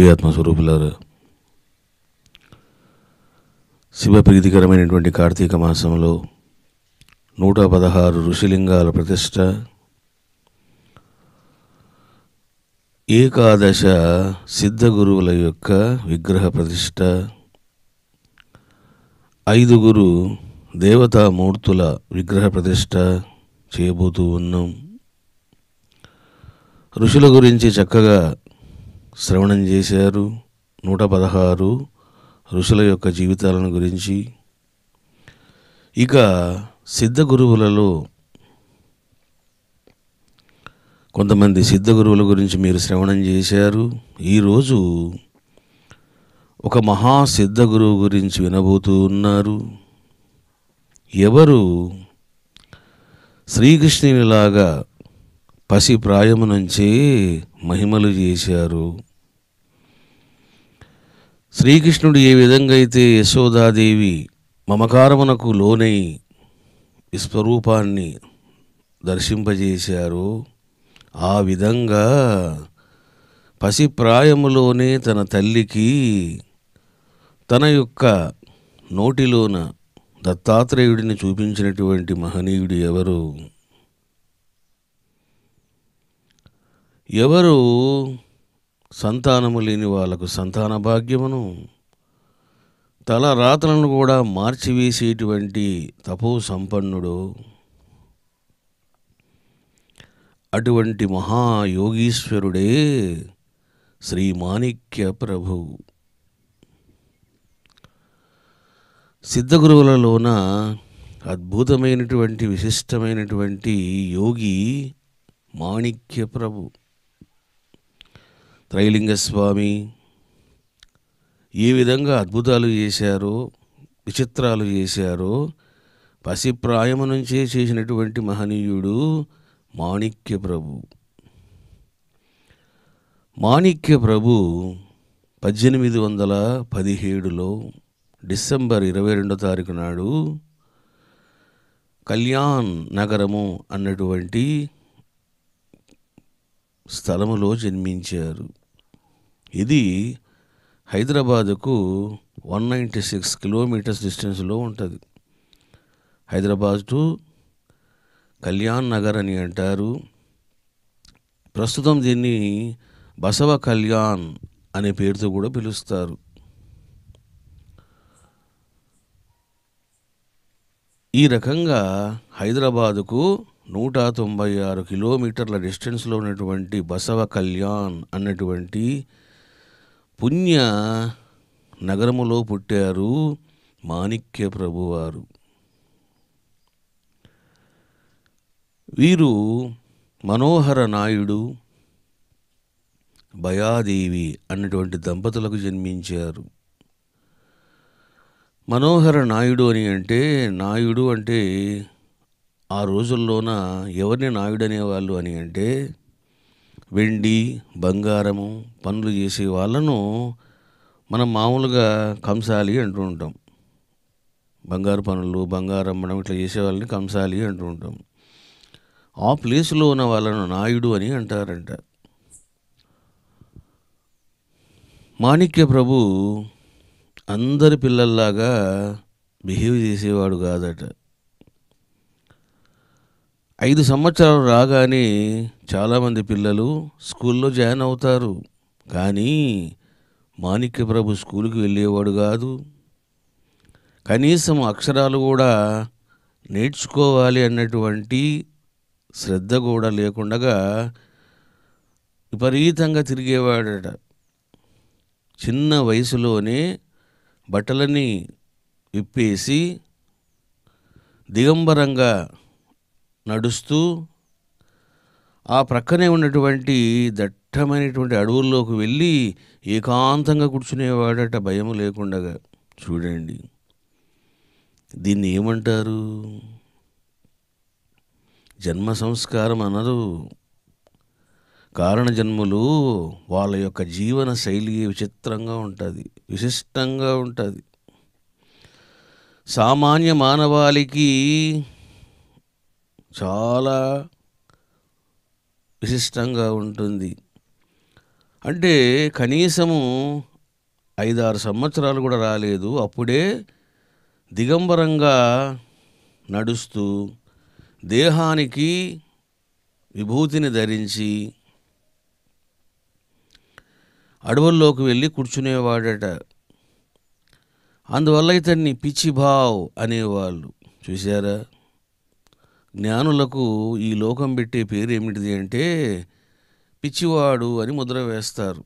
దివ్యాత్మ స్వరూపులారు శివ ప్రీతికరమైనటువంటి కార్తీక మాసంలో నూట పదహారు ఋషిలింగాల ప్రతిష్ట ఏకాదశ సిద్ధ గురువుల యొక్క విగ్రహ ప్రతిష్ట ఐదుగురు దేవతామూర్తుల విగ్రహ ప్రతిష్ట చేయబోతూ ఉన్నాం ఋషుల గురించి చక్కగా శ్రవణం చేశారు నూట పదహారు ఋషుల యొక్క జీవితాలను గురించి ఇక సిద్ధ గురువులలో కొంతమంది సిద్ధ గురువుల గురించి మీరు శ్రవణం చేశారు ఈరోజు ఒక మహా సిద్ధ గురువు గురించి వినబోతూ ఉన్నారు ఎవరు శ్రీకృష్ణునిలాగా పసి ప్రాయము నుంచే మహిమలు చేశారు శ్రీకృష్ణుడు ఏ విధంగా అయితే యశోదాదేవి మమకారమునకు లోనై విశ్వరూపాన్ని దర్శింపజేశారో ఆ విధంగా పసిప్రాయములోనే తన తల్లికి తన యొక్క నోటిలోన దత్తాత్రేయుడిని చూపించినటువంటి మహనీయుడు ఎవరు ఎవరు సంతానము లేని వాళ్ళకు సంతాన భాగ్యమును తల రాతలను కూడా మార్చివేసేటువంటి తపో సంపన్నుడు అటువంటి మహాయోగీశ్వరుడే శ్రీ మాణిక్య ప్రభు సిద్ధగురువులలోన అద్భుతమైనటువంటి విశిష్టమైనటువంటి యోగి మాణిక్య ప్రభు త్రైలింగ స్వామి ఏ విధంగా అద్భుతాలు చేశారో విచిత్రాలు చేశారో పసిప్రాయము నుంచే చేసినటువంటి మహనీయుడు మాణిక్య ప్రభు మాణిక్య ప్రభు పద్దెనిమిది వందల పదిహేడులో డిసెంబర్ ఇరవై రెండో తారీఖు నాడు కళ్యాణ్ నగరము అన్నటువంటి స్థలములో జన్మించారు ఇది హైదరాబాదుకు వన్ నైంటీ సిక్స్ కిలోమీటర్స్ డిస్టెన్స్లో ఉంటుంది హైదరాబాద్ టు కళ్యాణ్ నగర్ అని అంటారు ప్రస్తుతం దీన్ని బసవ కళ్యాణ్ అనే పేరుతో కూడా పిలుస్తారు ఈ రకంగా హైదరాబాదుకు నూట తొంభై ఆరు కిలోమీటర్ల డిస్టెన్స్లో ఉన్నటువంటి బసవ కళ్యాణ్ అన్నటువంటి పుణ్య నగరములో పుట్టారు మాణిక్య ప్రభువారు వీరు మనోహర నాయుడు భయాదేవి అన్నటువంటి దంపతులకు జన్మించారు మనోహర నాయుడు అని అంటే నాయుడు అంటే ఆ రోజుల్లోన ఎవరిని నాయుడు అనేవాళ్ళు అని అంటే వెండి బంగారము పనులు చేసే వాళ్ళను మనం మామూలుగా కంసాలి అంటూ ఉంటాం బంగారు పనులు బంగారం అమ్మడం ఇట్లా చేసే వాళ్ళని కంసాలి అంటూ ఉంటాం ఆ ప్లేస్లో ఉన్న వాళ్ళను నాయుడు అని అంటారంట మాణిక్య ప్రభు అందరి పిల్లల్లాగా బిహేవ్ చేసేవాడు కాదట ఐదు సంవత్సరాలు రాగానే చాలామంది పిల్లలు స్కూల్లో జాయిన్ అవుతారు కానీ మాణిక్య ప్రభు స్కూల్కి వెళ్ళేవాడు కాదు కనీసం అక్షరాలు కూడా నేర్చుకోవాలి అన్నటువంటి శ్రద్ధ కూడా లేకుండగా విపరీతంగా తిరిగేవాడట చిన్న వయసులోనే బట్టలని విప్పేసి దిగంబరంగా నడుస్తూ ఆ ప్రక్కనే ఉన్నటువంటి దట్టమైనటువంటి అడవుల్లోకి వెళ్ళి ఏకాంతంగా కూర్చునేవాడట భయం లేకుండగా చూడండి దీన్ని ఏమంటారు జన్మ సంస్కారం అనరు కారణ జన్ములు వాళ్ళ యొక్క జీవన శైలి విచిత్రంగా ఉంటుంది విశిష్టంగా ఉంటుంది సామాన్య మానవాళికి చాలా విశిష్టంగా ఉంటుంది అంటే కనీసము ఐదారు సంవత్సరాలు కూడా రాలేదు అప్పుడే దిగంబరంగా నడుస్తూ దేహానికి విభూతిని ధరించి అడవుల్లోకి వెళ్ళి కూర్చునేవాడట అందువల్ల ఇతన్ని పిచ్చిభావ్ అనేవాళ్ళు చూశారా జ్ఞానులకు ఈ లోకం పెట్టే పేరు ఏమిటిది అంటే పిచ్చివాడు అని ముద్ర వేస్తారు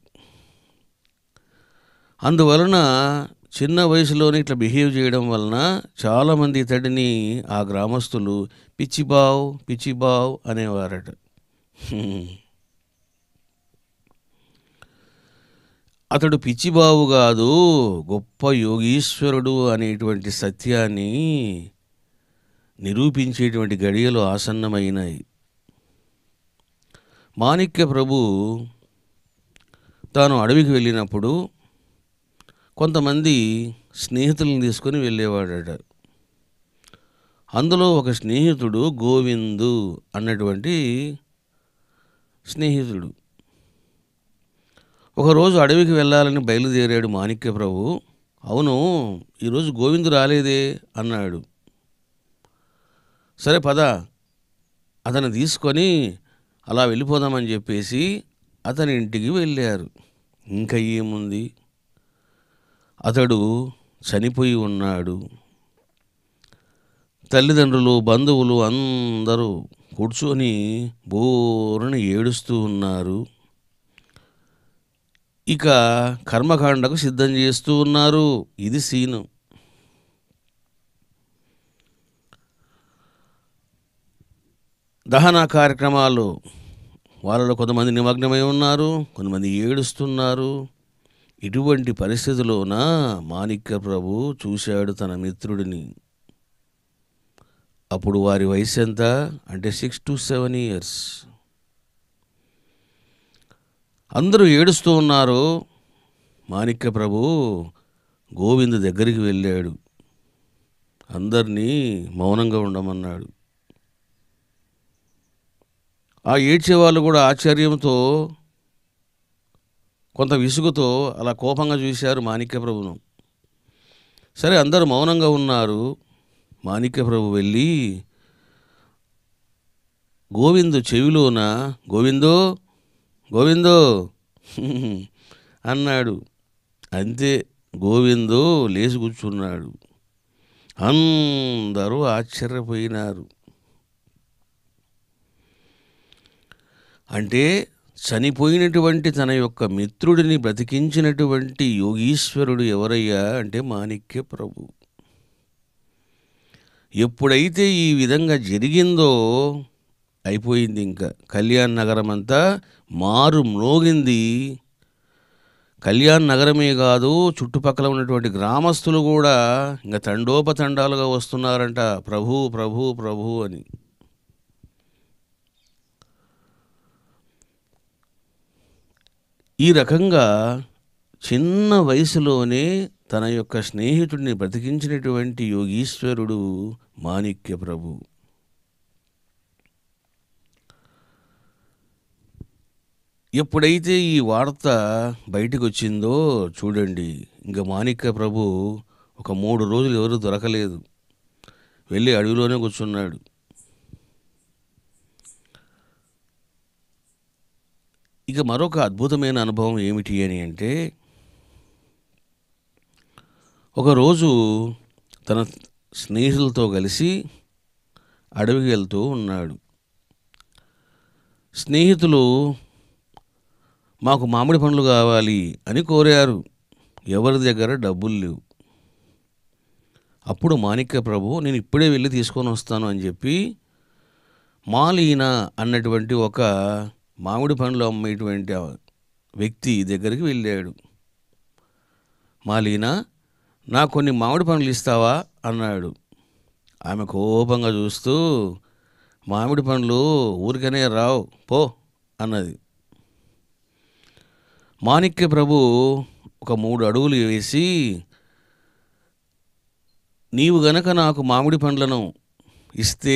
అందువలన చిన్న వయసులోనే ఇట్లా బిహేవ్ చేయడం వలన చాలామంది ఇతడిని ఆ గ్రామస్తులు పిచ్చిబావ్ పిచ్చిబావ్ అనేవారట హ్మ్. అతడు పిచ్చిబావు కాదు గొప్ప యోగీశ్వరుడు అనేటువంటి సత్యాన్ని నిరూపించేటువంటి గడియలు ఆసన్నమైనాయి మాణిక్య ప్రభు తాను అడవికి వెళ్ళినప్పుడు కొంతమంది స్నేహితులను తీసుకొని వెళ్ళేవాడట అందులో ఒక స్నేహితుడు గోవిందు అన్నటువంటి స్నేహితుడు ఒకరోజు అడవికి వెళ్ళాలని బయలుదేరాడు మాణిక్య ప్రభు అవును ఈరోజు గోవిందు రాలేదే అన్నాడు సరే పద అతను తీసుకొని అలా వెళ్ళిపోదామని చెప్పేసి అతని ఇంటికి వెళ్ళారు ఇంకా ఏముంది అతడు చనిపోయి ఉన్నాడు తల్లిదండ్రులు బంధువులు అందరూ కూర్చొని బోరని ఏడుస్తూ ఉన్నారు ఇక కర్మకాండకు సిద్ధం చేస్తూ ఉన్నారు ఇది సీను దహన కార్యక్రమాలు వాళ్ళలో కొంతమంది నిమగ్నమై ఉన్నారు కొంతమంది ఏడుస్తున్నారు ఇటువంటి పరిస్థితిలోన మాణిక్య ప్రభు చూశాడు తన మిత్రుడిని అప్పుడు వారి వయసు ఎంత అంటే సిక్స్ టు సెవెన్ ఇయర్స్ అందరూ ఏడుస్తూ ఉన్నారు మాణిక్య ప్రభు గోవింద్ దగ్గరికి వెళ్ళాడు అందరినీ మౌనంగా ఉండమన్నాడు ఆ ఏడ్చేవాళ్ళు కూడా ఆశ్చర్యంతో కొంత విసుగుతో అలా కోపంగా చూశారు మాణిక్య ప్రభును సరే అందరూ మౌనంగా ఉన్నారు మాణిక్య ప్రభు వెళ్ళి గోవిందు చెవిలోన గోవిందో గోవిందో అన్నాడు అంతే గోవిందో లేచి కూర్చున్నాడు అందరూ ఆశ్చర్యపోయినారు అంటే చనిపోయినటువంటి తన యొక్క మిత్రుడిని బ్రతికించినటువంటి యోగీశ్వరుడు ఎవరయ్యా అంటే మాణిక్య ప్రభు ఎప్పుడైతే ఈ విధంగా జరిగిందో అయిపోయింది ఇంకా కళ్యాణ్ నగరం అంతా మారు మ్రోగింది కళ్యాణ్ నగరమే కాదు చుట్టుపక్కల ఉన్నటువంటి గ్రామస్తులు కూడా ఇంకా తండోపతండాలుగా వస్తున్నారంట ప్రభు ప్రభు ప్రభు అని ఈ రకంగా చిన్న వయసులోనే తన యొక్క స్నేహితుడిని బ్రతికించినటువంటి యోగీశ్వరుడు మాణిక్య ప్రభు ఎప్పుడైతే ఈ వార్త బయటకు వచ్చిందో చూడండి ఇంకా మాణిక్య ప్రభు ఒక మూడు రోజులు ఎవరు దొరకలేదు వెళ్ళి అడవిలోనే కూర్చున్నాడు ఇక మరొక అద్భుతమైన అనుభవం ఏమిటి అని అంటే ఒకరోజు తన స్నేహితులతో కలిసి అడవికి వెళ్తూ ఉన్నాడు స్నేహితులు మాకు మామిడి పండ్లు కావాలి అని కోరారు ఎవరి దగ్గర డబ్బులు లేవు అప్పుడు మాణిక్య ప్రభు నేను ఇప్పుడే వెళ్ళి తీసుకొని వస్తాను అని చెప్పి మాలీనా అన్నటువంటి ఒక మామిడి పండ్లు అమ్మేటువంటి ఆ వ్యక్తి దగ్గరికి వెళ్ళాడు మాలీనా నా కొన్ని మామిడి పండ్లు ఇస్తావా అన్నాడు ఆమె కోపంగా చూస్తూ మామిడి పండ్లు ఊరికనే రావు పో అన్నది మాణిక్య ప్రభు ఒక మూడు అడుగులు వేసి నీవు గనక నాకు మామిడి పండ్లను ఇస్తే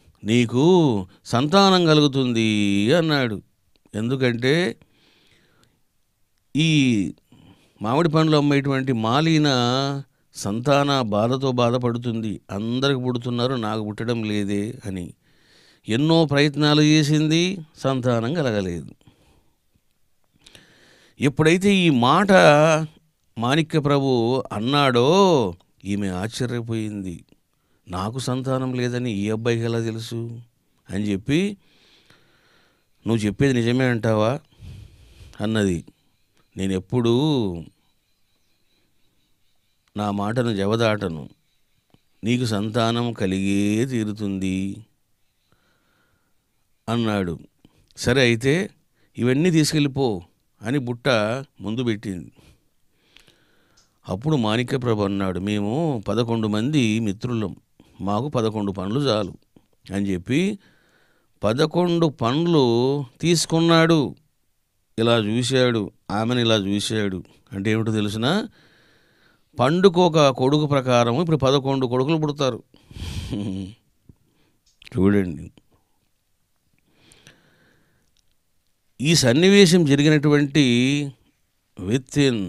నీకు సంతానం కలుగుతుంది అన్నాడు ఎందుకంటే ఈ మామిడి పండ్లు అమ్మేటువంటి మాలిన సంతాన బాధతో బాధపడుతుంది అందరికి పుడుతున్నారు నాకు పుట్టడం లేదే అని ఎన్నో ప్రయత్నాలు చేసింది సంతానం కలగలేదు ఎప్పుడైతే ఈ మాట మాణిక్య ప్రభు అన్నాడో ఈమె ఆశ్చర్యపోయింది నాకు సంతానం లేదని ఈ అబ్బాయికి ఎలా తెలుసు అని చెప్పి నువ్వు చెప్పేది నిజమే అంటావా అన్నది నేను ఎప్పుడూ నా మాటను జవదాటను నీకు సంతానం కలిగే తీరుతుంది అన్నాడు సరే అయితే ఇవన్నీ తీసుకెళ్ళిపో అని బుట్ట ముందు పెట్టింది అప్పుడు మాణిక్యప్రభు అన్నాడు మేము పదకొండు మంది మిత్రులం మాకు పదకొండు పండ్లు చాలు అని చెప్పి పదకొండు పండ్లు తీసుకున్నాడు ఇలా చూశాడు ఆమెను ఇలా చూశాడు అంటే ఏమిటో తెలిసిన పండుకు ఒక కొడుకు ప్రకారం ఇప్పుడు పదకొండు కొడుకులు పుడతారు చూడండి ఈ సన్నివేశం జరిగినటువంటి విత్ ఇన్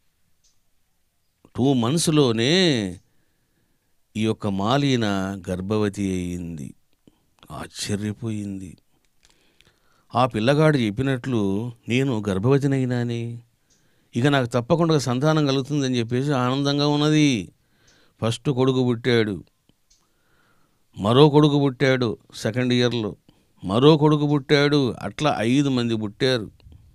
టూ మంత్స్లోనే ఈ యొక్క మాలిన గర్భవతి అయింది ఆశ్చర్యపోయింది ఆ పిల్లగాడు చెప్పినట్లు నేను గర్భవతినైనాని ఇక నాకు తప్పకుండా సంతానం కలుగుతుందని చెప్పేసి ఆనందంగా ఉన్నది ఫస్ట్ కొడుకు పుట్టాడు మరో కొడుకు పుట్టాడు సెకండ్ ఇయర్లో మరో కొడుకు పుట్టాడు అట్లా ఐదు మంది పుట్టారు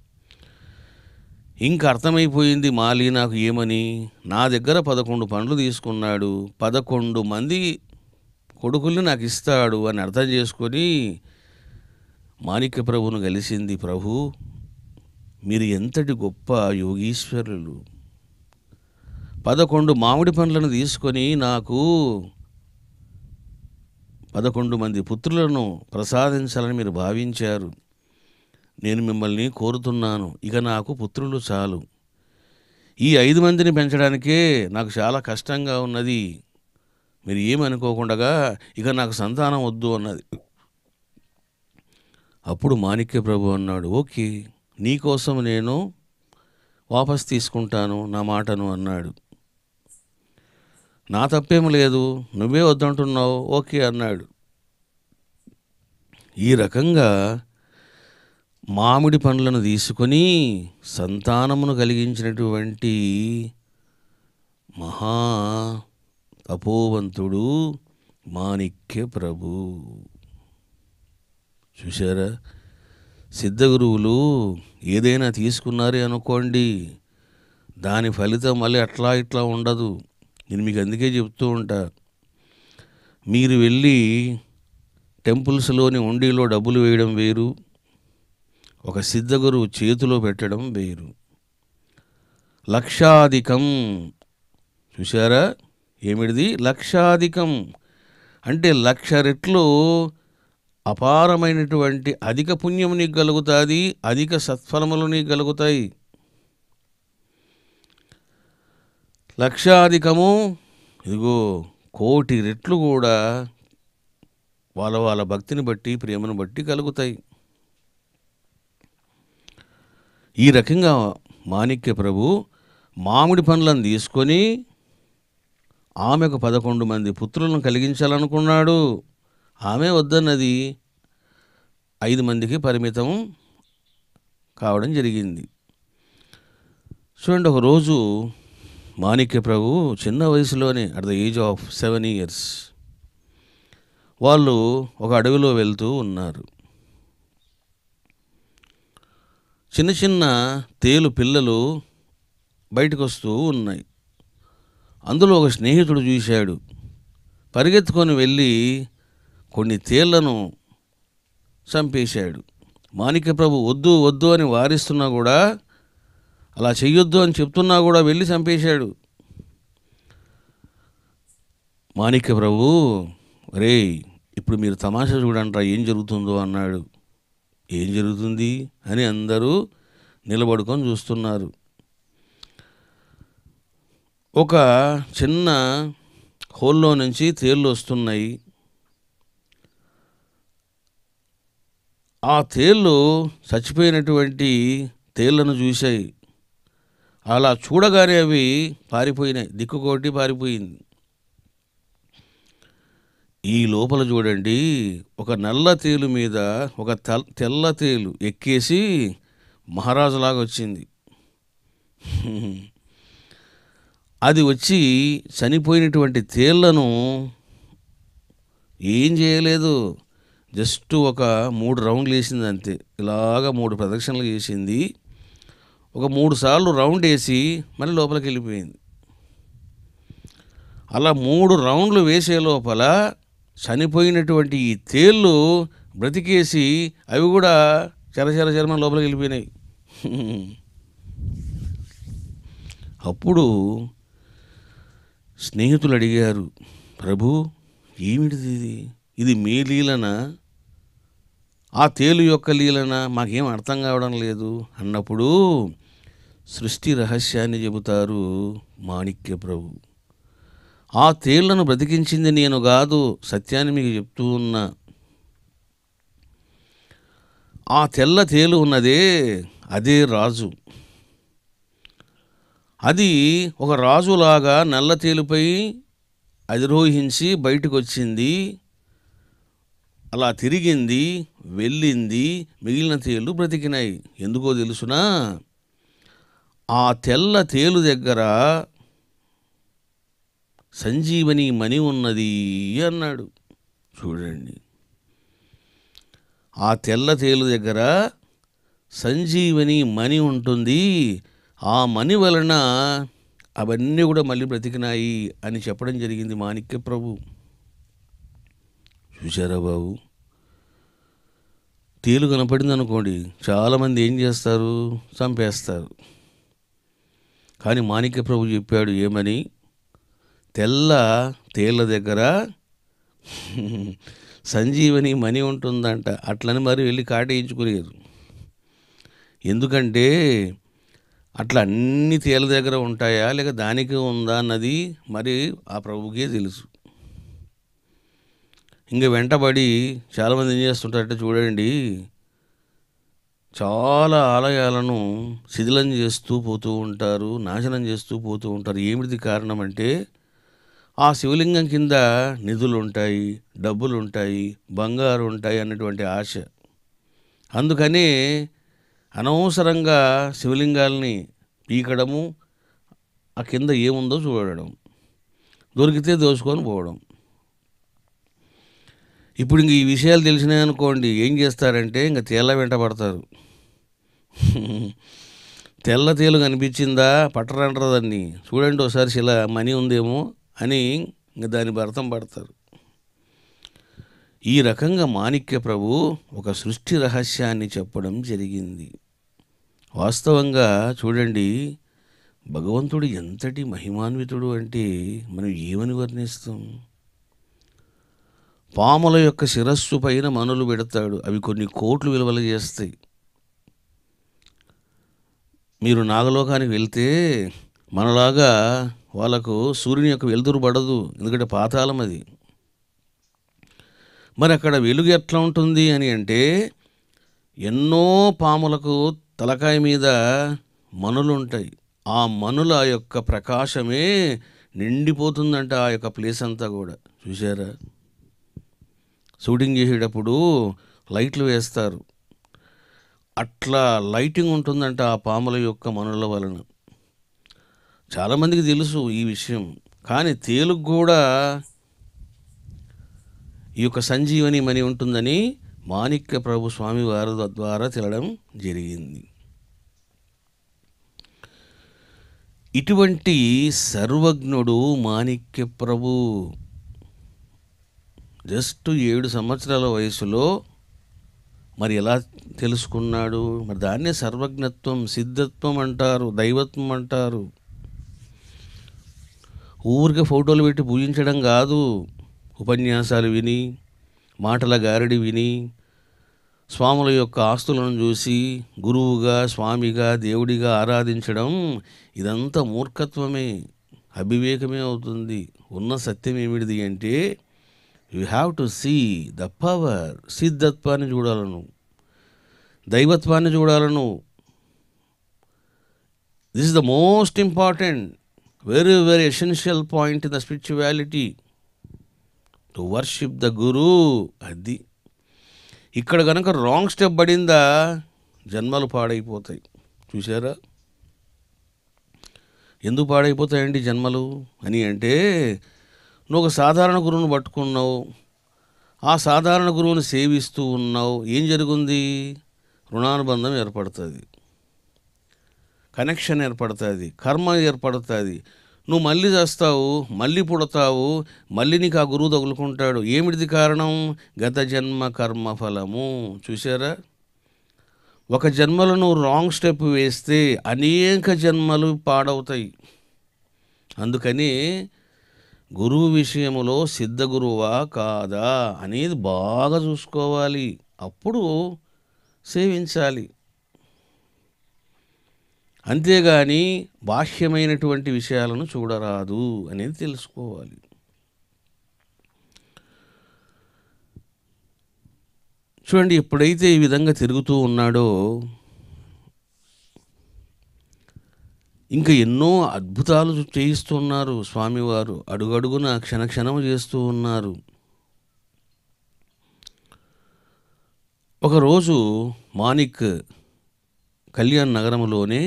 ఇంక అర్థమైపోయింది మాలి నాకు ఏమని నా దగ్గర పదకొండు పండ్లు తీసుకున్నాడు పదకొండు మంది కొడుకుల్ని నాకు ఇస్తాడు అని అర్థం చేసుకొని మాణిక్య ప్రభువును కలిసింది ప్రభు మీరు ఎంతటి గొప్ప యోగీశ్వరులు పదకొండు మామిడి పండ్లను తీసుకొని నాకు పదకొండు మంది పుత్రులను ప్రసాదించాలని మీరు భావించారు నేను మిమ్మల్ని కోరుతున్నాను ఇక నాకు పుత్రులు చాలు ఈ ఐదు మందిని పెంచడానికే నాకు చాలా కష్టంగా ఉన్నది మీరు ఏమనుకోకుండా ఇక నాకు సంతానం వద్దు అన్నది అప్పుడు మాణిక్య ప్రభు అన్నాడు ఓకే నీకోసం నేను వాపస్ తీసుకుంటాను నా మాటను అన్నాడు నా తప్పేం లేదు నువ్వే వద్దంటున్నావు ఓకే అన్నాడు ఈ రకంగా మామిడి పండ్లను తీసుకొని సంతానమును కలిగించినటువంటి మహా తపోవంతుడు మాణిక్య ప్రభు చూశారా సిద్ధగురువులు ఏదైనా తీసుకున్నారే అనుకోండి దాని ఫలితం మళ్ళీ అట్లా ఇట్లా ఉండదు నేను మీకు అందుకే చెప్తూ ఉంటా మీరు వెళ్ళి టెంపుల్స్లోని ఉండిలో డబ్బులు వేయడం వేరు ఒక సిద్ధగురువు చేతిలో పెట్టడం వేరు లక్షాధికం చూసారా ఏమిటిది లక్షాధికం అంటే లక్ష రెట్లు అపారమైనటువంటి అధిక పుణ్యం నీకు కలుగుతుంది అధిక సత్ఫలములు నీకు కలుగుతాయి లక్షాధికము ఇదిగో కోటి రెట్లు కూడా వాళ్ళ వాళ్ళ భక్తిని బట్టి ప్రేమను బట్టి కలుగుతాయి ఈ రకంగా మాణిక్య ప్రభు మామిడి పండ్లను తీసుకొని ఆమెకు పదకొండు మంది పుత్రులను కలిగించాలనుకున్నాడు ఆమె వద్దన్నది ఐదు మందికి పరిమితం కావడం జరిగింది చూడండి ఒకరోజు మాణిక్య ప్రభు చిన్న వయసులోనే at the age of seven years వాళ్ళు ఒక అడవిలో వెళ్తూ ఉన్నారు చిన్న చిన్న తేలు పిల్లలు బయటకు వస్తూ ఉన్నాయి అందులో ఒక స్నేహితుడు చూశాడు పరిగెత్తుకొని వెళ్ళి కొన్ని తేళ్లను చంపేశాడు మాణిక్య ప్రభు వద్దు వద్దు అని వారిస్తున్నా కూడా అలా చెయ్యొద్దు అని చెప్తున్నా కూడా వెళ్ళి చంపేశాడు మాణిక్య ప్రభు రే ఇప్పుడు మీరు తమాషా చూడంట్రా ఏం జరుగుతుందో అన్నాడు ఏం జరుగుతుంది అని అందరూ నిలబడుకొని చూస్తున్నారు ఒక చిన్న హోల్లో నుంచి తేళ్ళు వస్తున్నాయి ఆ తేళ్ళు చచ్చిపోయినటువంటి తేళ్లను చూశాయి అలా చూడగానే అవి పారిపోయినాయి దిక్కుకోటి పారిపోయింది ఈ లోపల చూడండి ఒక నల్ల తేలు మీద ఒక తెల్ తెల్ల తేలు ఎక్కేసి మహారాజులాగా వచ్చింది అది వచ్చి చనిపోయినటువంటి తేళ్లను ఏం చేయలేదు జస్ట్ ఒక మూడు రౌండ్లు వేసింది అంతే ఇలాగ మూడు ప్రదక్షిణలు చేసింది ఒక మూడు సార్లు రౌండ్ వేసి మళ్ళీ లోపలికి వెళ్ళిపోయింది అలా మూడు రౌండ్లు వేసే లోపల చనిపోయినటువంటి ఈ తేళ్ళు బ్రతికేసి అవి కూడా చరచర చర్మ లోపలికి వెళ్ళిపోయినాయి అప్పుడు స్నేహితులు అడిగారు ప్రభు ఏమిటిది ఇది ఇది మీ లీలనా ఆ తేలు యొక్క లీలన మాకేం అర్థం కావడం లేదు అన్నప్పుడు సృష్టి రహస్యాన్ని చెబుతారు మాణిక్య ప్రభు ఆ తేళ్లను బ్రతికించింది నేను కాదు సత్యాన్ని మీకు చెప్తూ ఉన్నా ఆ తెల్ల తేలు ఉన్నదే అదే రాజు అది ఒక రాజులాగా నల్ల తేలుపై అధిరోహించి బయటకు వచ్చింది అలా తిరిగింది వెళ్ళింది మిగిలిన తేలు బ్రతికినాయి ఎందుకో తెలుసునా ఆ తెల్ల తేలు దగ్గర సంజీవని మణి ఉన్నది అన్నాడు చూడండి ఆ తెల్ల తేలు దగ్గర సంజీవని మణి ఉంటుంది ఆ మణి వలన అవన్నీ కూడా మళ్ళీ బ్రతికినాయి అని చెప్పడం జరిగింది మాణిక్య ప్రభు చూశారా బాబు తేలు కనపడింది అనుకోండి చాలామంది ఏం చేస్తారు చంపేస్తారు కానీ మాణిక్య ప్రభు చెప్పాడు ఏమని తెల్ల తేళ్ళ దగ్గర సంజీవని మణి ఉంటుందంట అట్లని మరి వెళ్ళి కాటేయించుకునేరు ఎందుకంటే అట్లా అన్ని తేళ్ళ దగ్గర ఉంటాయా లేక దానికి ఉందా అన్నది మరి ఆ ప్రభుకే తెలుసు ఇంకా వెంటబడి చాలామంది ఏం చేస్తుంటారంటే చూడండి చాలా ఆలయాలను శిథిలం చేస్తూ పోతూ ఉంటారు నాశనం చేస్తూ పోతూ ఉంటారు ఏమిటి కారణం అంటే ఆ శివలింగం కింద నిధులు ఉంటాయి డబ్బులు ఉంటాయి బంగారు ఉంటాయి అన్నటువంటి ఆశ అందుకని అనవసరంగా శివలింగాల్ని పీకడము ఆ కింద ఏముందో చూడడం దొరికితే దోచుకొని పోవడం ఇప్పుడు ఇంక ఈ విషయాలు తెలిసినాయి అనుకోండి ఏం చేస్తారంటే ఇంకా తేళ్ళ వెంట పడతారు తెల్ల తేలు కనిపించిందా పట్టరంటారు దాన్ని చూడండి ఒకసారి శిల మనీ ఉందేమో అని ఇంకా దాని భర్తం పడతారు ఈ రకంగా మాణిక్య ప్రభు ఒక సృష్టి రహస్యాన్ని చెప్పడం జరిగింది వాస్తవంగా చూడండి భగవంతుడు ఎంతటి మహిమాన్వితుడు అంటే మనం ఏమని వర్ణిస్తాం పాముల యొక్క శిరస్సు పైన మనులు పెడతాడు అవి కొన్ని కోట్లు విలువలు చేస్తాయి మీరు నాగలోకానికి వెళ్తే మనలాగా వాళ్ళకు సూర్యుని యొక్క వెలుతురు పడదు ఎందుకంటే పాతాళం అది మరి అక్కడ వెలుగు ఎట్లా ఉంటుంది అని అంటే ఎన్నో పాములకు తలకాయ మీద మనులు ఉంటాయి ఆ మనుల యొక్క ప్రకాశమే నిండిపోతుందంట ఆ యొక్క ప్లేస్ అంతా కూడా చూసారా షూటింగ్ చేసేటప్పుడు లైట్లు వేస్తారు అట్లా లైటింగ్ ఉంటుందంట ఆ పాముల యొక్క మనుల వలన చాలామందికి తెలుసు ఈ విషయం కానీ తేలుకు కూడా ఈ యొక్క సంజీవని మణి ఉంటుందని మాణిక్య ప్రభు స్వామి వారి ద్వారా తెలడం జరిగింది ఇటువంటి సర్వజ్ఞుడు మాణిక్య ప్రభు జస్ట్ ఏడు సంవత్సరాల వయసులో మరి ఎలా తెలుసుకున్నాడు మరి దాన్నే సర్వజ్ఞత్వం సిద్ధత్వం అంటారు దైవత్వం అంటారు ఊరికే ఫోటోలు పెట్టి పూజించడం కాదు ఉపన్యాసాలు విని మాటల గారడి విని స్వాముల యొక్క ఆస్తులను చూసి గురువుగా స్వామిగా దేవుడిగా ఆరాధించడం ఇదంతా మూర్ఖత్వమే అవివేకమే అవుతుంది ఉన్న సత్యం ఏమిటిది అంటే you have to see the power సిద్ధత్వాన్ని చూడాలను దైవత్వాన్ని చూడాలను this is the most important very very essential point in the spirituality to worship the guru అది ఇక్కడ కనుక రాంగ్ స్టెప్ పడిందా జన్మలు పాడైపోతాయి చూసారా ఎందుకు పాడైపోతాయండి జన్మలు అని అంటే నువ్వు ఒక సాధారణ గురువును పట్టుకున్నావు ఆ సాధారణ గురువుని సేవిస్తూ ఉన్నావు ఏం జరుగుంది రుణానుబంధం ఏర్పడుతుంది కనెక్షన్ ఏర్పడుతుంది కర్మ ఏర్పడుతుంది నువ్వు మళ్ళీ చేస్తావు మళ్ళీ పుడతావు మళ్ళీ నీకు ఆ గురువు తగులుకుంటాడు ఏమిటిది కారణం గత జన్మ కర్మ ఫలము చూసారా ఒక జన్మలో నువ్వు రాంగ్ స్టెప్ వేస్తే అనేక జన్మలు పాడవుతాయి అందుకని గురువు విషయములో సిద్ధ గురువా కాదా అనేది బాగా చూసుకోవాలి అప్పుడు సేవించాలి అంతేగాని బాహ్యమైనటువంటి విషయాలను చూడరాదు అనేది తెలుసుకోవాలి చూడండి ఎప్పుడైతే ఈ విధంగా తిరుగుతూ ఉన్నాడో ఇంకా ఎన్నో అద్భుతాలు చేయిస్తున్నారు స్వామివారు అడుగడుగున క్షణక్షణము చేస్తూ ఉన్నారు ఒకరోజు మానిక్ కళ్యాణ్ నగరంలోనే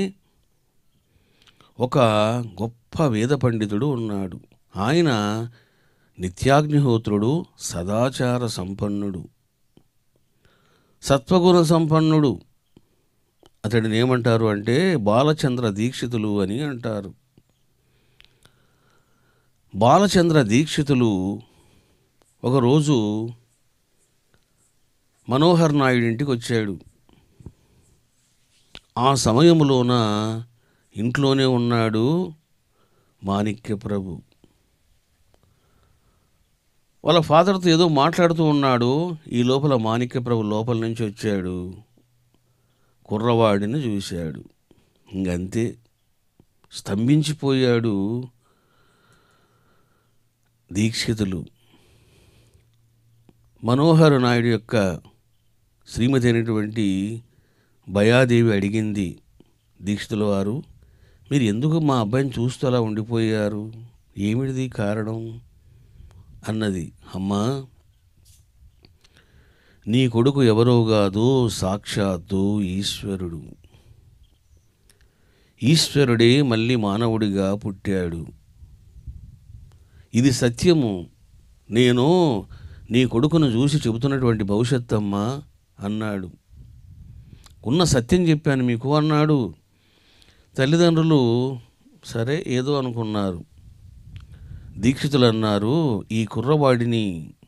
ఒక గొప్ప వేద పండితుడు ఉన్నాడు ఆయన నిత్యాగ్నిహోత్రుడు సదాచార సంపన్నుడు సత్వగుణ సంపన్నుడు అతడిని ఏమంటారు అంటే బాలచంద్ర దీక్షితులు అని అంటారు బాలచంద్ర దీక్షితులు ఒకరోజు మనోహర్ నాయుడు ఇంటికి వచ్చాడు ఆ సమయంలోన ఇంట్లోనే ఉన్నాడు మాణిక్య ప్రభు వాళ్ళ ఫాదర్తో ఏదో మాట్లాడుతూ ఉన్నాడు ఈ లోపల మాణిక్య ప్రభు లోపల నుంచి వచ్చాడు కుర్రవాడిని చూశాడు ఇంకంతే స్తంభించిపోయాడు దీక్షితులు మనోహర్ నాయుడు యొక్క శ్రీమతి అయినటువంటి భయాదేవి అడిగింది దీక్షితుల వారు మీరు ఎందుకు మా అబ్బాయిని చూస్తూ అలా ఉండిపోయారు ఏమిటిది కారణం అన్నది అమ్మా నీ కొడుకు ఎవరో కాదు సాక్షాత్తు ఈశ్వరుడు ఈశ్వరుడే మళ్ళీ మానవుడిగా పుట్టాడు ఇది సత్యము నేను నీ కొడుకును చూసి చెబుతున్నటువంటి భవిష్యత్తు అమ్మా అన్నాడు ఉన్న సత్యం చెప్పాను మీకు అన్నాడు తల్లిదండ్రులు సరే ఏదో అనుకున్నారు దీక్షితులు అన్నారు ఈ కుర్రవాడిని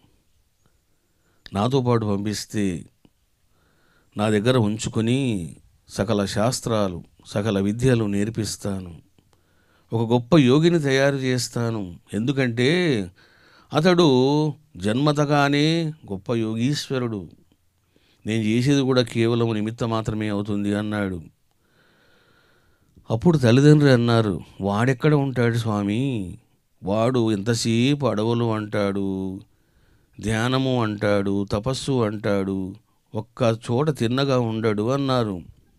నాతో పాటు పంపిస్తే నా దగ్గర ఉంచుకొని సకల శాస్త్రాలు సకల విద్యలు నేర్పిస్తాను ఒక గొప్ప యోగిని తయారు చేస్తాను ఎందుకంటే అతడు జన్మతగానే గొప్ప యోగీశ్వరుడు నేను చేసేది కూడా కేవలం నిమిత్తం మాత్రమే అవుతుంది అన్నాడు అప్పుడు తల్లిదండ్రులు అన్నారు వాడెక్కడ ఉంటాడు స్వామి వాడు ఎంతసేపు అడవులు అంటాడు ధ్యానము అంటాడు తపస్సు అంటాడు ఒక్క చోట తిన్నగా ఉండడు అన్నారు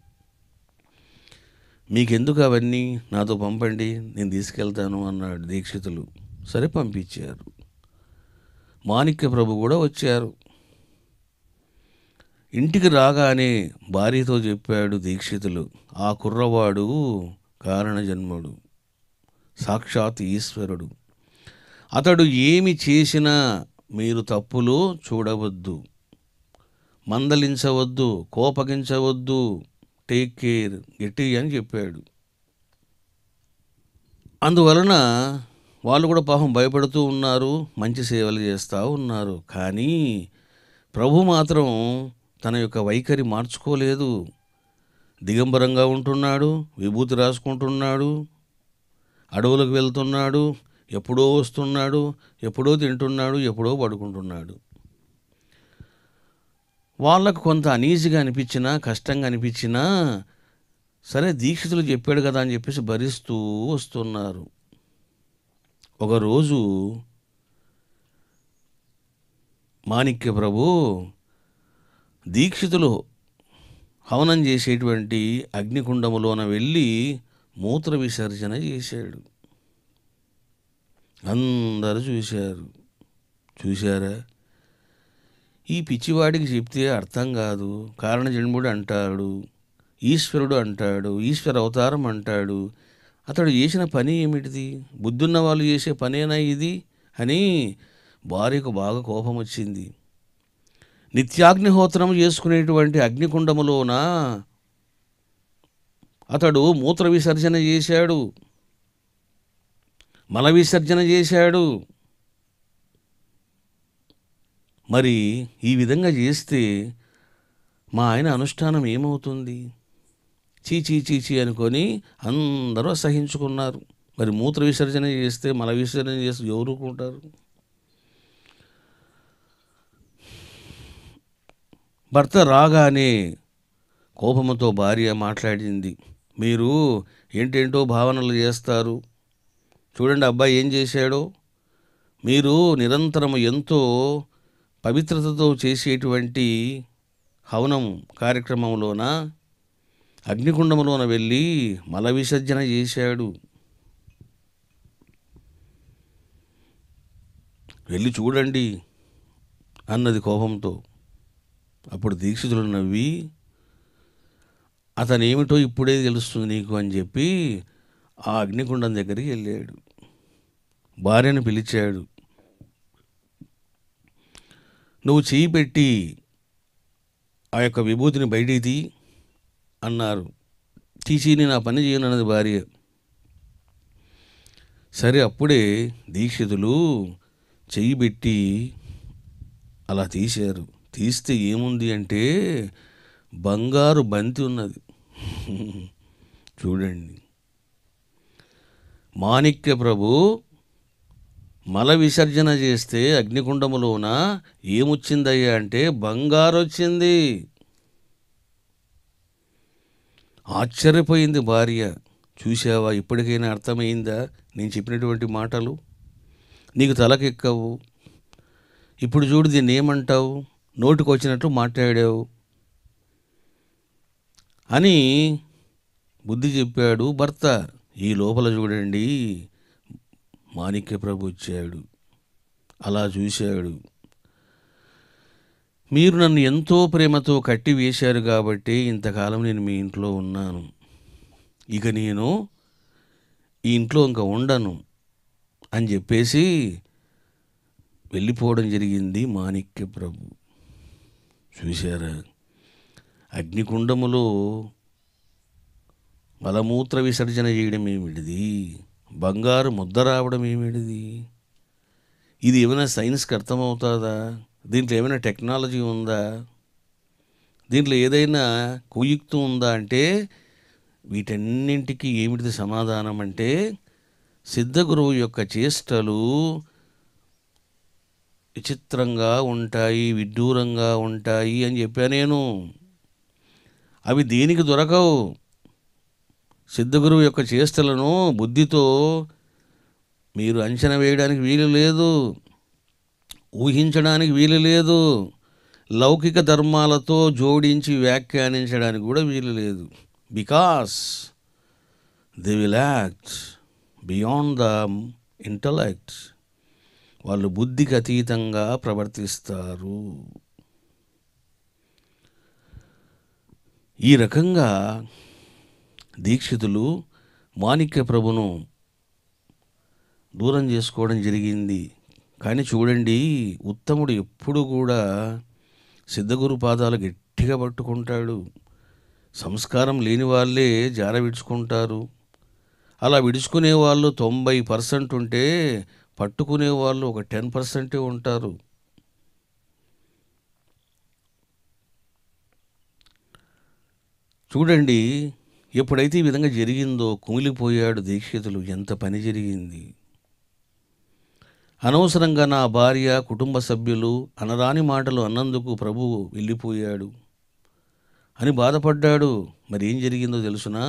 మీకెందుకు అవన్నీ నాతో పంపండి నేను తీసుకెళ్తాను అన్నాడు దీక్షితులు సరే పంపించారు మాణిక్య ప్రభు కూడా వచ్చారు ఇంటికి రాగానే భార్యతో చెప్పాడు దీక్షితులు ఆ కుర్రవాడు కారణ జన్ముడు సాక్షాత్ ఈశ్వరుడు అతడు ఏమి చేసినా మీరు తప్పులు చూడవద్దు మందలించవద్దు కోపగించవద్దు టేక్ కేర్ గట్టి అని చెప్పాడు అందువలన వాళ్ళు కూడా పాపం భయపడుతూ ఉన్నారు మంచి సేవలు చేస్తూ ఉన్నారు కానీ ప్రభు మాత్రం తన యొక్క వైఖరి మార్చుకోలేదు దిగంబరంగా ఉంటున్నాడు విభూతి రాసుకుంటున్నాడు అడవులకు వెళ్తున్నాడు ఎప్పుడో వస్తున్నాడు ఎప్పుడో తింటున్నాడు ఎప్పుడో పడుకుంటున్నాడు వాళ్ళకు కొంత అనీజీగా అనిపించినా కష్టంగా అనిపించినా సరే దీక్షితులు చెప్పాడు కదా అని చెప్పేసి భరిస్తూ వస్తున్నారు ఒకరోజు మాణిక్య ప్రభు దీక్షితులు హవనం చేసేటువంటి అగ్నికుండములోన వెళ్ళి మూత్ర విసర్జన చేశాడు అందరూ చూశారు చూశారా ఈ పిచ్చివాడికి చెప్తే అర్థం కాదు కారణజన్ముడు అంటాడు ఈశ్వరుడు అంటాడు ఈశ్వర అవతారం అంటాడు అతడు చేసిన పని ఏమిటిది బుద్ధున్న వాళ్ళు చేసే పనేనా ఇది అని భార్యకు బాగా కోపం వచ్చింది నిత్యాగ్నిహోత్రం చేసుకునేటువంటి అగ్నికుండములోన అతడు మూత్ర విసర్జన చేశాడు మల విసర్జన చేశాడు మరి ఈ విధంగా చేస్తే మా ఆయన అనుష్ఠానం ఏమవుతుంది చీ చీ చీ చీ అనుకొని అందరూ అసహించుకున్నారు మరి మూత్ర విసర్జన చేస్తే మల విసర్జన చేస్తే ఎవరుకుంటారు భర్త రాగానే కోపంతో భార్య మాట్లాడింది మీరు ఏంటేంటో భావనలు చేస్తారు చూడండి అబ్బాయి ఏం చేశాడో మీరు నిరంతరం ఎంతో పవిత్రతతో చేసేటువంటి హవనం కార్యక్రమంలోన అగ్నికుండంలోన వెళ్ళి మల విసర్జన చేశాడు వెళ్ళి చూడండి అన్నది కోపంతో అప్పుడు దీక్షితులు నవ్వి అతను ఏమిటో ఇప్పుడే తెలుస్తుంది నీకు అని చెప్పి ఆ అగ్నికుండం దగ్గరికి వెళ్ళాడు భార్యను పిలిచాడు నువ్వు చేయి పెట్టి ఆ యొక్క విభూతిని బయటికి తీ అన్నారు తీసిని నా పని చేయను అన్నది భార్య సరే అప్పుడే దీక్షితులు చెయ్యి పెట్టి అలా తీశారు తీస్తే ఏముంది అంటే బంగారు బంతి ఉన్నది చూడండి మాణిక్య ప్రభు మల విసర్జన చేస్తే అగ్నికుండములోన ఏమొచ్చిందయ్యా అంటే బంగారు వచ్చింది ఆశ్చర్యపోయింది భార్య చూసావా ఇప్పటికైనా అర్థమైందా నేను చెప్పినటువంటి మాటలు నీకు తలకెక్కవు ఇప్పుడు చూడు దీన్ని ఏమంటావు నోటికి వచ్చినట్లు మాట్లాడావు అని బుద్ధి చెప్పాడు భర్త ఈ లోపల చూడండి మాణిక్య ప్రభు వచ్చాడు అలా చూశాడు మీరు నన్ను ఎంతో ప్రేమతో కట్టి వేశారు కాబట్టి ఇంతకాలం నేను మీ ఇంట్లో ఉన్నాను ఇక నేను ఈ ఇంట్లో ఇంకా ఉండను అని చెప్పేసి వెళ్ళిపోవడం జరిగింది మాణిక్య ప్రభు చూశారా అగ్నికుండములో మలమూత్ర విసర్జన చేయడం ఏమిటిది బంగారు ముద్ద రావడం ఏమిటిది ఇది ఏమైనా సైన్స్కి అర్థమవుతుందా దీంట్లో ఏమైనా టెక్నాలజీ ఉందా దీంట్లో ఏదైనా కుయుక్తం ఉందా అంటే వీటన్నింటికి ఏమిటిది సమాధానం అంటే సిద్ధగురువు యొక్క చేష్టలు విచిత్రంగా ఉంటాయి విడ్డూరంగా ఉంటాయి అని చెప్పా నేను అవి దేనికి దొరకవు సిద్ధగురువు యొక్క చేష్టలను బుద్ధితో మీరు అంచనా వేయడానికి వీలు లేదు ఊహించడానికి వీలు లేదు లౌకిక ధర్మాలతో జోడించి వ్యాఖ్యానించడానికి కూడా వీలు లేదు because they will act beyond the intellect వాళ్ళు బుద్ధికి అతీతంగా ప్రవర్తిస్తారు ఈ రకంగా దీక్షితులు మాణిక్య ప్రభును దూరం చేసుకోవడం జరిగింది కానీ చూడండి ఉత్తముడు ఎప్పుడు కూడా సిద్ధగురు పాదాలు గట్టిగా పట్టుకుంటాడు సంస్కారం లేని వాళ్ళే జార విడుచుకుంటారు అలా విడుచుకునే వాళ్ళు తొంభై పర్సెంట్ ఉంటే పట్టుకునే వాళ్ళు ఒక టెన్ పర్సెంటే ఉంటారు చూడండి ఎప్పుడైతే ఈ విధంగా జరిగిందో కుమిలిపోయాడు దీక్షితులు ఎంత పని జరిగింది అనవసరంగా నా భార్య కుటుంబ సభ్యులు అనరాని మాటలు అన్నందుకు ప్రభువు వెళ్ళిపోయాడు అని బాధపడ్డాడు మరి ఏం జరిగిందో తెలుసునా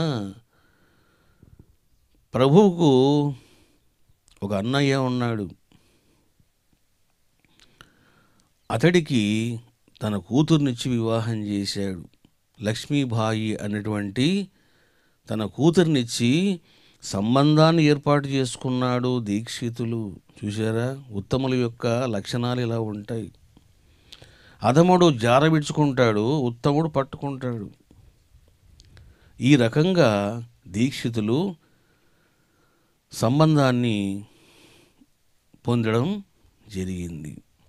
ప్రభువుకు ఒక అన్నయ్య ఉన్నాడు అతడికి తన కూతుర్నిచ్చి వివాహం చేశాడు లక్ష్మీబాయి అనేటువంటి తన కూతురినిచ్చి సంబంధాన్ని ఏర్పాటు చేసుకున్నాడు దీక్షితులు చూసారా ఉత్తముల యొక్క లక్షణాలు ఇలా ఉంటాయి అధముడు జారబిడ్చుకుంటాడు ఉత్తముడు పట్టుకుంటాడు ఈ రకంగా దీక్షితులు సంబంధాన్ని పొందడం జరిగింది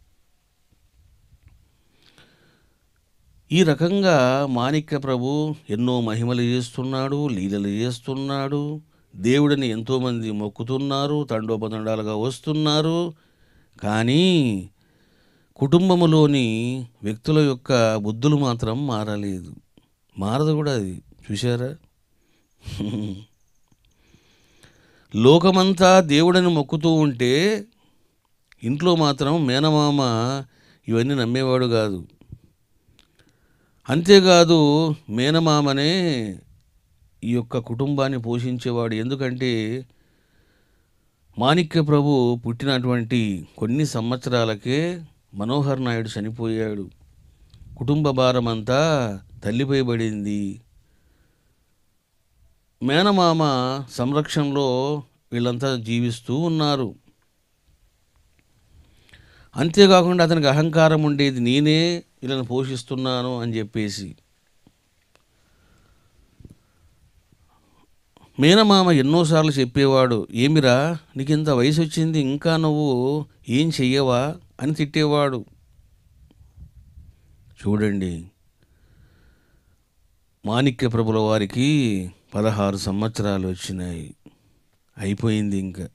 ఈ రకంగా మాణిక్య ప్రభు ఎన్నో మహిమలు చేస్తున్నాడు లీలలు చేస్తున్నాడు దేవుడిని ఎంతోమంది మొక్కుతున్నారు తండోపతండాలుగా వస్తున్నారు కానీ కుటుంబములోని వ్యక్తుల యొక్క బుద్ధులు మాత్రం మారలేదు మారదు కూడా అది చూశారా లోకమంతా దేవుడిని మొక్కుతూ ఉంటే ఇంట్లో మాత్రం మేనమామ ఇవన్నీ నమ్మేవాడు కాదు అంతేకాదు మేనమామనే ఈ యొక్క కుటుంబాన్ని పోషించేవాడు ఎందుకంటే మాణిక్య ప్రభు పుట్టినటువంటి కొన్ని సంవత్సరాలకే మనోహర్ నాయుడు చనిపోయాడు కుటుంబ భారం అంతా తల్లిపై పడింది మేనమామ సంరక్షణలో వీళ్ళంతా జీవిస్తూ ఉన్నారు అంతేకాకుండా అతనికి అహంకారం ఉండేది నేనే వీళ్ళని పోషిస్తున్నాను అని చెప్పేసి మేనమామ ఎన్నోసార్లు చెప్పేవాడు ఏమిరా నీకు ఇంత వయసు వచ్చింది ఇంకా నువ్వు ఏం చెయ్యవా అని తిట్టేవాడు చూడండి మాణిక్య ప్రభుల వారికి పదహారు సంవత్సరాలు వచ్చినాయి అయిపోయింది ఇంకా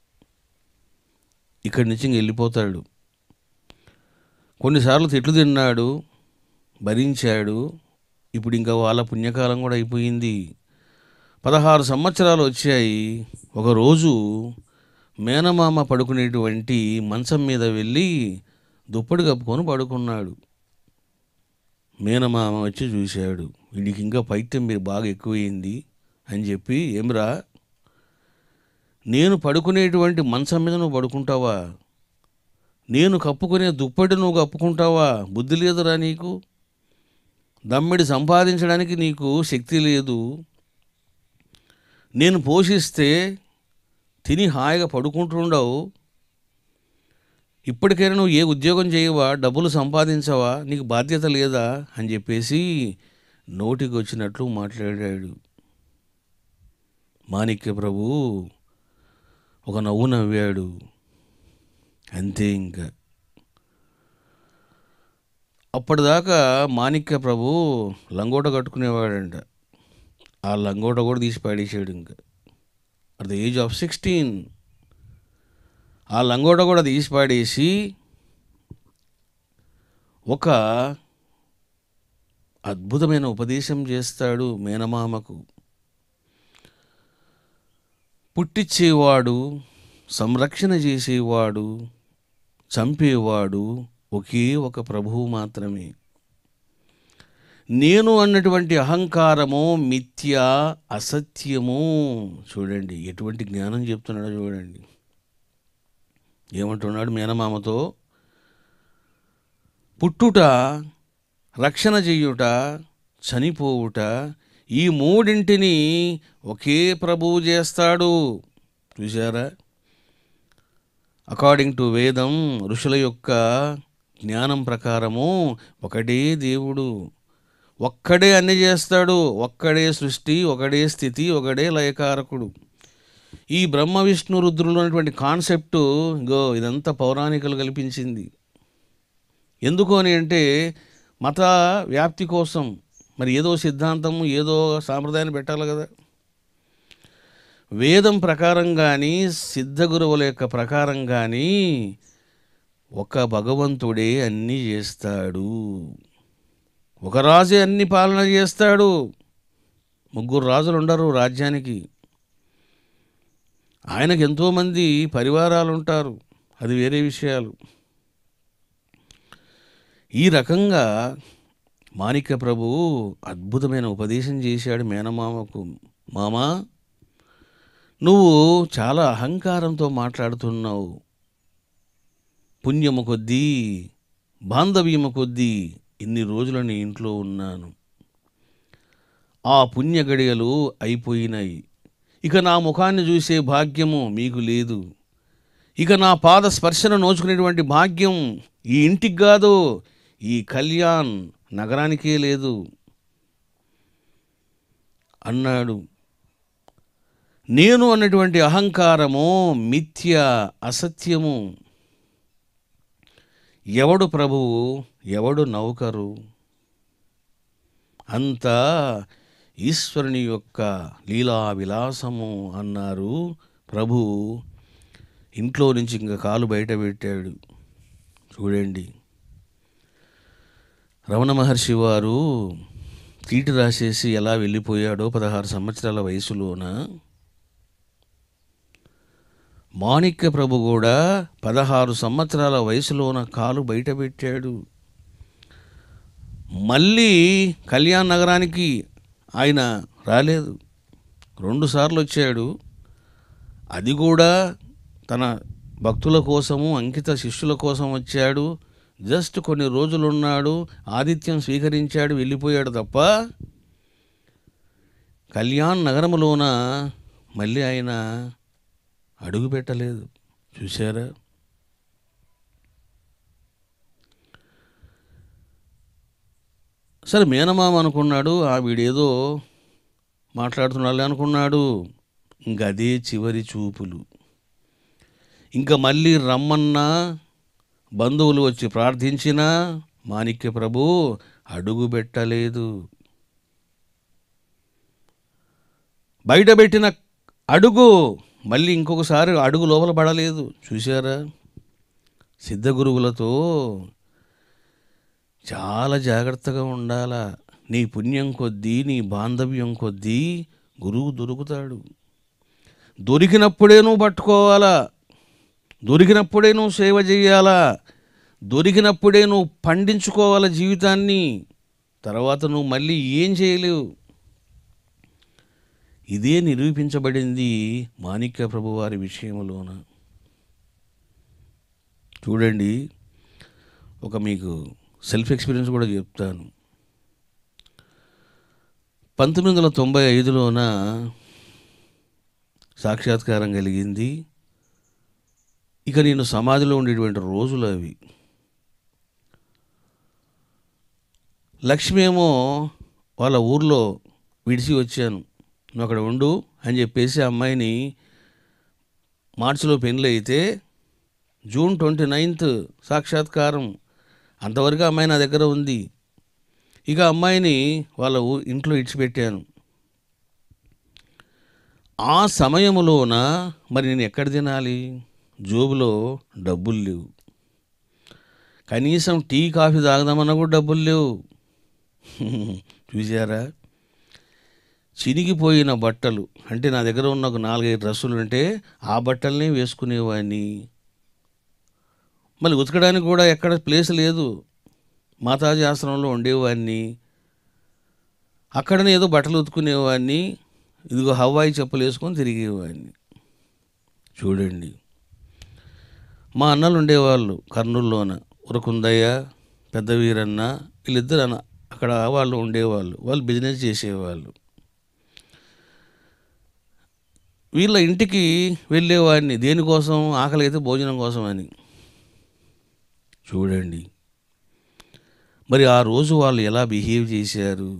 ఇక్కడి నుంచి ఇంక వెళ్ళిపోతాడు కొన్నిసార్లు తిట్లు తిన్నాడు భరించాడు ఇప్పుడు ఇంకా వాళ్ళ పుణ్యకాలం కూడా అయిపోయింది పదహారు సంవత్సరాలు వచ్చాయి ఒకరోజు మేనమామ పడుకునేటువంటి మంచం మీద వెళ్ళి దుప్పటి కప్పుకొని పడుకున్నాడు మేనమామ వచ్చి చూశాడు వీడికి ఇంకా పైత్యం మీరు బాగా ఎక్కువైంది అని చెప్పి ఏమిరా నేను పడుకునేటువంటి మంచం మీద నువ్వు పడుకుంటావా నేను కప్పుకునే దుప్పటి నువ్వు కప్పుకుంటావా బుద్ధి లేదురా నీకు దమ్మిడి సంపాదించడానికి నీకు శక్తి లేదు నేను పోషిస్తే తిని హాయిగా పడుకుంటుండవు ఇప్పటికైనా నువ్వు ఏ ఉద్యోగం చేయవా డబ్బులు సంపాదించవా నీకు బాధ్యత లేదా అని చెప్పేసి నోటికి వచ్చినట్లు మాట్లాడాడు మాణిక్య ప్రభు ఒక నవ్వు నవ్వాడు అంతే ఇంకా అప్పటిదాకా మాణిక్య ప్రభు లంగోట కట్టుకునేవాడంట ఆ లంగోట కూడా తీసి పాడేసాడు ఇంకా at the age of sixteen ఆ లంగోట కూడా తీసి పాడేసి ఒక అద్భుతమైన ఉపదేశం చేస్తాడు మేనమామకు పుట్టించేవాడు సంరక్షణ చేసేవాడు చంపేవాడు ఒకే ఒక ప్రభువు మాత్రమే నేను అన్నటువంటి అహంకారము మిథ్య అసత్యము చూడండి ఎటువంటి జ్ఞానం చెప్తున్నాడో చూడండి ఏమంటున్నాడు మేనమామతో పుట్టుట రక్షణ చెయ్యుట చనిపోవుట ఈ మూడింటిని ఒకే ప్రభువు చేస్తాడు చూసారా అకార్డింగ్ టు వేదం ఋషుల యొక్క జ్ఞానం ప్రకారము ఒకటే దేవుడు ఒక్కడే అన్ని చేస్తాడు ఒక్కడే సృష్టి ఒకడే స్థితి ఒకడే లయకారకుడు ఈ బ్రహ్మ విష్ణు రుద్రులు అనేటువంటి కాన్సెప్ట్ గో ఇదంతా పౌరాణికలు కల్పించింది ఎందుకు అని అంటే మత వ్యాప్తి కోసం మరి ఏదో సిద్ధాంతం ఏదో సాంప్రదాయాన్ని పెట్టాలి కదా వేదం ప్రకారం కానీ సిద్ధ గురువుల యొక్క ప్రకారం కానీ ఒక భగవంతుడే అన్నీ చేస్తాడు ఒక రాజే అన్ని పాలన చేస్తాడు ముగ్గురు రాజులు ఉండరు రాజ్యానికి ఆయనకు ఎంతోమంది పరివారాలు ఉంటారు అది వేరే విషయాలు ఈ రకంగా మాణిక్య ప్రభు అద్భుతమైన ఉపదేశం చేశాడు మేనమామకు మామా నువ్వు చాలా అహంకారంతో మాట్లాడుతున్నావు పుణ్యము కొద్దీ బాంధవ్యము కొద్దీ ఇన్ని రోజులు నీ ఇంట్లో ఉన్నాను ఆ పుణ్య గడియలు అయిపోయినాయి ఇక నా ముఖాన్ని చూసే భాగ్యము మీకు లేదు ఇక నా పాద స్పర్శను నోచుకునేటువంటి భాగ్యం ఈ ఇంటికి కాదు ఈ కళ్యాణ్ నగరానికే లేదు అన్నాడు నేను అన్నటువంటి అహంకారము మిథ్య అసత్యము ఎవడు ప్రభువు ఎవడు నౌకరు అంతా ఈశ్వరుని యొక్క లీలా విలాసము అన్నారు ప్రభు ఇంట్లో నుంచి ఇంకా కాలు బయట పెట్టాడు చూడండి రమణ మహర్షి వారు తీటి రాసేసి ఎలా వెళ్ళిపోయాడో పదహారు సంవత్సరాల వయసులోన మాణిక్య ప్రభు కూడా పదహారు సంవత్సరాల వయసులోన కాలు బయట పెట్టాడు మళ్ళీ కళ్యాణ్ నగరానికి ఆయన రాలేదు రెండుసార్లు వచ్చాడు అది కూడా తన భక్తుల కోసము అంకిత శిష్యుల కోసం వచ్చాడు జస్ట్ కొన్ని రోజులు ఉన్నాడు ఆతిథ్యం స్వీకరించాడు వెళ్ళిపోయాడు తప్ప కళ్యాణ్ నగరములోన మళ్ళీ ఆయన అడుగు పెట్టలేదు చూశారా సరే మేనమామ అనుకున్నాడు ఆ వీడేదో మాట్లాడుతున్నాడు అనుకున్నాడు ఇంక అదే చివరి చూపులు ఇంకా మళ్ళీ రమ్మన్నా బంధువులు వచ్చి ప్రార్థించినా మాణిక్య ప్రభు అడుగు పెట్టలేదు బయట పెట్టిన అడుగు మళ్ళీ ఇంకొకసారి అడుగు లోపల పడలేదు చూశారా సిద్ధ గురువులతో చాలా జాగ్రత్తగా ఉండాలా నీ పుణ్యం కొద్దీ నీ బాంధవ్యం కొద్దీ గురువు దొరుకుతాడు దొరికినప్పుడే నువ్వు పట్టుకోవాలా దొరికినప్పుడే నువ్వు సేవ చేయాలా దొరికినప్పుడే నువ్వు పండించుకోవాలా జీవితాన్ని తర్వాత నువ్వు మళ్ళీ ఏం చేయలేవు ఇదే నిరూపించబడింది మాణిక్య ప్రభువారి విషయంలోన చూడండి ఒక మీకు సెల్ఫ్ ఎక్స్పీరియన్స్ కూడా చెప్తాను పంతొమ్మిది వందల తొంభై ఐదులోన సాక్షాత్కారం కలిగింది ఇక నేను సమాధిలో ఉండేటువంటి రోజులు అవి లక్ష్మి ఏమో వాళ్ళ ఊర్లో విడిచి వచ్చాను నువ్వు అక్కడ ఉండు అని చెప్పేసి ఆ అమ్మాయిని మార్చిలో పెళ్ళి అయితే జూన్ ట్వంటీ నైన్త్ సాక్షాత్కారం అంతవరకు అమ్మాయి నా దగ్గర ఉంది ఇక అమ్మాయిని వాళ్ళ ఊ ఇంట్లో ఇడిచిపెట్టాను ఆ సమయములోన మరి నేను ఎక్కడ తినాలి జోబులో డబ్బులు లేవు కనీసం టీ కాఫీ తాగదామన్నా కూడా డబ్బులు లేవు చూసారా చినిగిపోయిన బట్టలు అంటే నా దగ్గర ఉన్న ఒక నాలుగైదు డ్రెస్సులు ఉంటే ఆ బట్టలనే వేసుకునేవాడిని మళ్ళీ ఉతకడానికి కూడా ఎక్కడ ప్లేస్ లేదు మాతాజీ ఆశ్రమంలో ఉండేవాడిని అక్కడనే ఏదో బట్టలు ఉతుకునేవాడిని ఇదిగో హవాయి చెప్పులు వేసుకొని తిరిగేవాడిని చూడండి మా అన్నలు ఉండేవాళ్ళు కర్నూలులోన ఉరకుందయ్య పెద్ద వీరన్న వీళ్ళిద్దరు అన్న అక్కడ వాళ్ళు ఉండేవాళ్ళు వాళ్ళు బిజినెస్ చేసేవాళ్ళు వీళ్ళ ఇంటికి వెళ్ళేవాడిని దేనికోసం ఆకలి అయితే భోజనం కోసం అని చూడండి మరి ఆ రోజు వాళ్ళు ఎలా బిహేవ్ చేశారు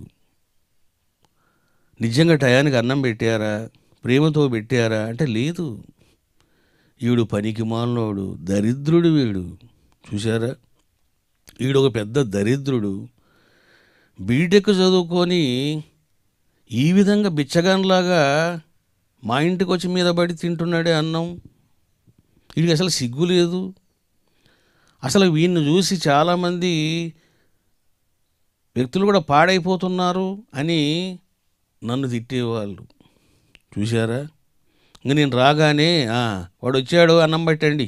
నిజంగా టయానికి అన్నం పెట్టారా ప్రేమతో పెట్టారా అంటే లేదు వీడు పనికి మాలినోడు దరిద్రుడు వీడు చూసారా వీడు ఒక పెద్ద దరిద్రుడు బీటెక్ చదువుకొని ఈ విధంగా బిచ్చగాన్లాగా మా ఇంటికి వచ్చి మీద పడి తింటున్నాడే అన్నం వీడికి అసలు సిగ్గు లేదు అసలు వీడిని చూసి చాలామంది వ్యక్తులు కూడా పాడైపోతున్నారు అని నన్ను తిట్టేవాళ్ళు చూశారా ఇంక నేను రాగానే "ఆ, వాడు వచ్చాడు అన్నం పెట్టండి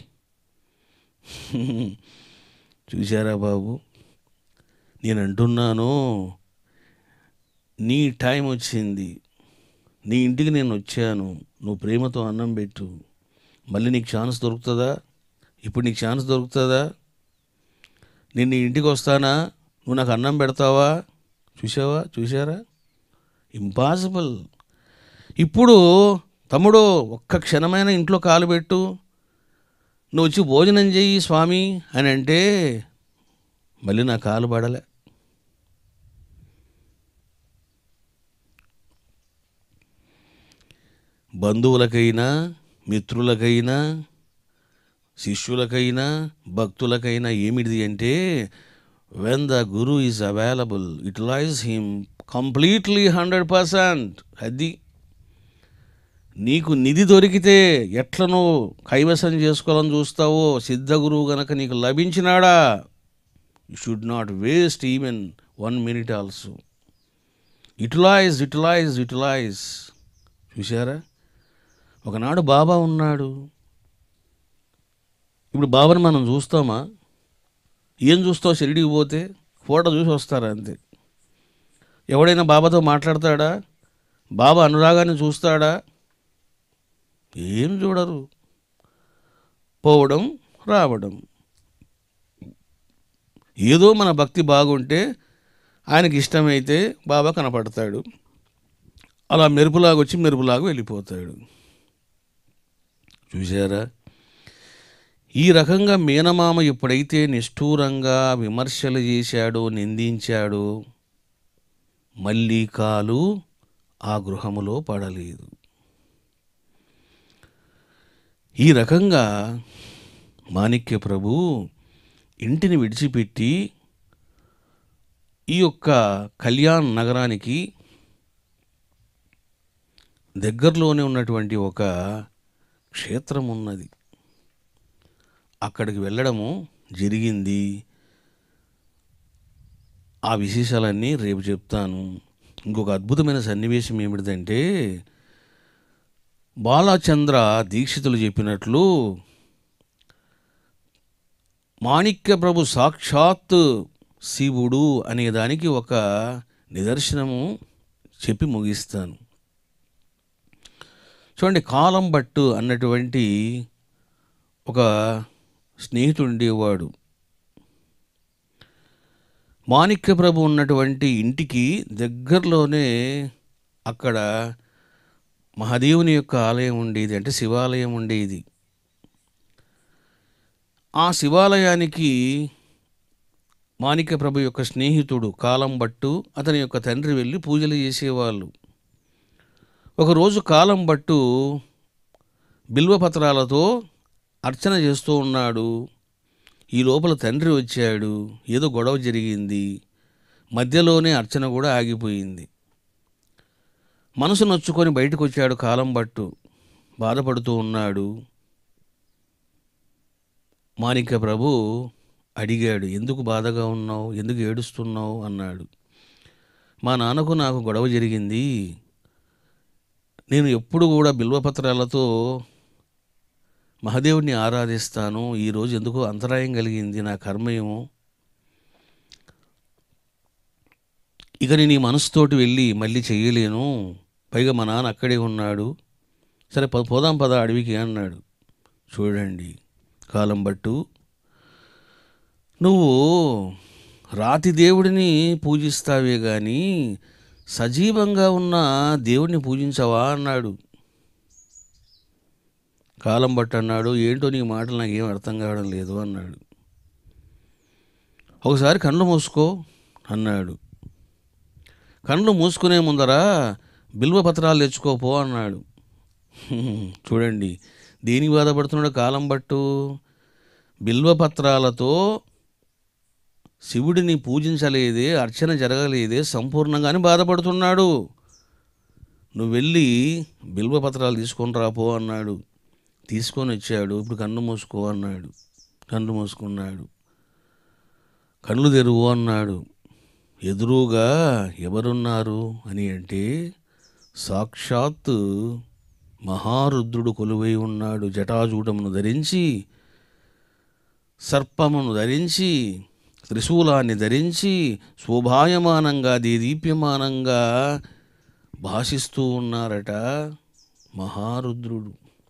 చూశారా బాబు నేను అంటున్నాను నీ టైం వచ్చింది నీ ఇంటికి నేను వచ్చాను నువ్వు ప్రేమతో అన్నం పెట్టు మళ్ళీ నీకు ఛాన్స్ దొరుకుతుందా ఇప్పుడు నీకు ఛాన్స్ దొరుకుతుందా నేను నీ ఇంటికి వస్తానా నువ్వు నాకు అన్నం పెడతావా చూసావా చూసారా ఇంపాసిబుల్ ఇప్పుడు తమ్ముడు ఒక్క క్షణమైన ఇంట్లో కాలు పెట్టు నువ్వు వచ్చి భోజనం చెయ్యి స్వామి అని అంటే మళ్ళీ నా కాలు పడలే బంధువులకైనా మిత్రులకైనా శిష్యులకైనా భక్తులకైనా ఏమిటిది అంటే when the guru is available utilize him completely hundred percent అది నీకు నిధి దొరికితే ఎట్ల నువ్వు కైవసం చేసుకోవాలని చూస్తావో సిద్ధ గురువు గనక నీకు లభించినాడా you should not waste even one minute also utilize utilize utilize చూసారా ఒకనాడు బాబా ఉన్నాడు ఇప్పుడు బాబాని మనం చూస్తామా ఏం చూస్తావు షిరిడికి పోతే ఫోటో చూసి వస్తారా అంతే ఎవడైనా బాబాతో మాట్లాడతాడా బాబా అనురాగాన్ని చూస్తాడా ఏం చూడరు పోవడం రావడం ఏదో మన భక్తి బాగుంటే ఆయనకి ఇష్టమైతే బాబా కనపడతాడు అలా మెరుపులాగా వచ్చి మెరుపులాగా వెళ్ళిపోతాడు చూసారా ఈ రకంగా మీనమామ ఎప్పుడైతే నిష్ఠూరంగా విమర్శలు చేశాడో నిందించాడో మళ్ళీ కాలు ఆ గృహములో పడలేదు ఈ రకంగా మాణిక్య ప్రభు ఇంటిని విడిచిపెట్టి ఈ యొక్క కళ్యాణ్ నగరానికి దగ్గరలోనే ఉన్నటువంటి ఒక క్షేత్రం ఉన్నది అక్కడికి వెళ్ళడము జరిగింది ఆ విశేషాలన్నీ రేపు చెప్తాను ఇంకొక అద్భుతమైన సన్నివేశం ఏమిటిదంటే బాలచంద్ర దీక్షితులు చెప్పినట్లు మాణిక్య ప్రభు సాక్షాత్ శివుడు అనే దానికి ఒక నిదర్శనము చెప్పి ముగిస్తాను చూడండి కాలం బట్టు అన్నటువంటి ఒక స్నేహితుడు ఉండేవాడు మాణిక్య ప్రభు ఉన్నటువంటి ఇంటికి దగ్గరలోనే అక్కడ మహాదేవుని యొక్క ఆలయం ఉండేది అంటే శివాలయం ఉండేది ఆ శివాలయానికి మాణిక్య ప్రభు యొక్క స్నేహితుడు కాలం బట్టు అతని యొక్క తండ్రి వెళ్ళి పూజలు చేసేవాళ్ళు ఒకరోజు కాలం బట్టు బిల్వపత్రాలతో అర్చన చేస్తూ ఉన్నాడు ఈ లోపల తండ్రి వచ్చాడు ఏదో గొడవ జరిగింది మధ్యలోనే అర్చన కూడా ఆగిపోయింది మనసు నొచ్చుకొని బయటకు వచ్చాడు కాలం బట్టు బాధపడుతూ ఉన్నాడు మాణిక్య ప్రభు అడిగాడు ఎందుకు బాధగా ఉన్నావు ఎందుకు ఏడుస్తున్నావు అన్నాడు మా నాన్నకు నాకు గొడవ జరిగింది నేను ఎప్పుడు కూడా బిల్వపత్రాలతో మహాదేవుడిని ఆరాధిస్తాను ఈరోజు ఎందుకో అంతరాయం కలిగింది నా కర్మేమో ఇక నేను ఈ మనసుతోటి వెళ్ళి మళ్ళీ చెయ్యలేను పైగా మా నాన్న అక్కడే ఉన్నాడు సరే పద పోదాం పద అడవికి అన్నాడు చూడండి కాలం బట్టు నువ్వు రాతి దేవుడిని పూజిస్తావే కానీ సజీవంగా ఉన్న దేవుడిని పూజించవా అన్నాడు కాలం బట్టి అన్నాడు ఏంటో నీ మాటలు నాకు ఏం అర్థం కావడం లేదు అన్నాడు ఒకసారి కళ్ళు మూసుకో అన్నాడు కళ్ళు మూసుకునే ముందర బిల్వ పత్రాలు తెచ్చుకోపో అన్నాడు హ్మ్, చూడండి దేనికి బాధపడుతున్నాడు కాలం బట్టు బిల్వపత్రాలతో శివుడిని పూజించలేదే అర్చన జరగలేదే సంపూర్ణంగానే బాధపడుతున్నాడు నువ్వు వెళ్ళి బిల్వపత్రాలు తీసుకొని రాపో అన్నాడు తీసుకొని వచ్చాడు ఇప్పుడు కన్ను మూసుకో అన్నాడు కన్ను మూసుకున్నాడు కళ్ళు తెరువు అన్నాడు ఎదురుగా ఎవరున్నారు అని అంటే సాక్షాత్ మహారుద్రుడు కొలువై ఉన్నాడు జటాజూటమును ధరించి సర్పమును ధరించి త్రిశూలాన్ని ధరించి శోభాయమానంగా దీదీప్యమానంగా భాషిస్తూ ఉన్నారట మహారుద్రుడు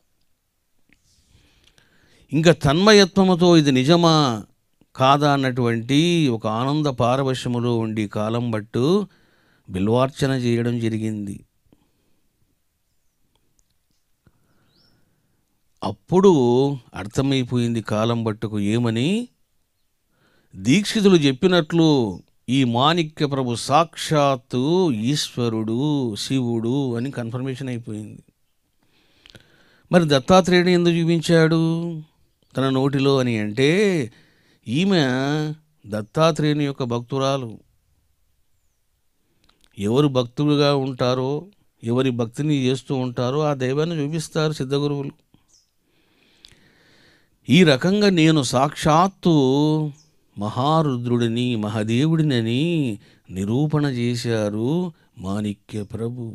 ఇంకా తన్మయత్వముతో ఇది నిజమా కాదా అన్నటువంటి ఒక ఆనంద పారవశ్యములో ఉండి కాలం బట్టు బిల్వార్చన చేయడం జరిగింది అప్పుడు అర్థమైపోయింది కాలం బట్టుకు ఏమని దీక్షితులు చెప్పినట్లు ఈ మాణిక్య ప్రభు సాక్షాత్తు ఈశ్వరుడు శివుడు అని కన్ఫర్మేషన్ అయిపోయింది మరి దత్తాత్రేయుడు ఎందుకు చూపించాడు తన నోటిలో అని అంటే ఈమె దత్తాత్రేయుని యొక్క భక్తురాలు ఎవరు భక్తులుగా ఉంటారో ఎవరి భక్తిని చేస్తూ ఉంటారో ఆ దైవాన్ని చూపిస్తారు సిద్ధగురువులు ఈ రకంగా నేను సాక్షాత్తు మహారుద్రుడిని మహాదేవుడినని నిరూపణ చేశారు మాణిక్య ప్రభు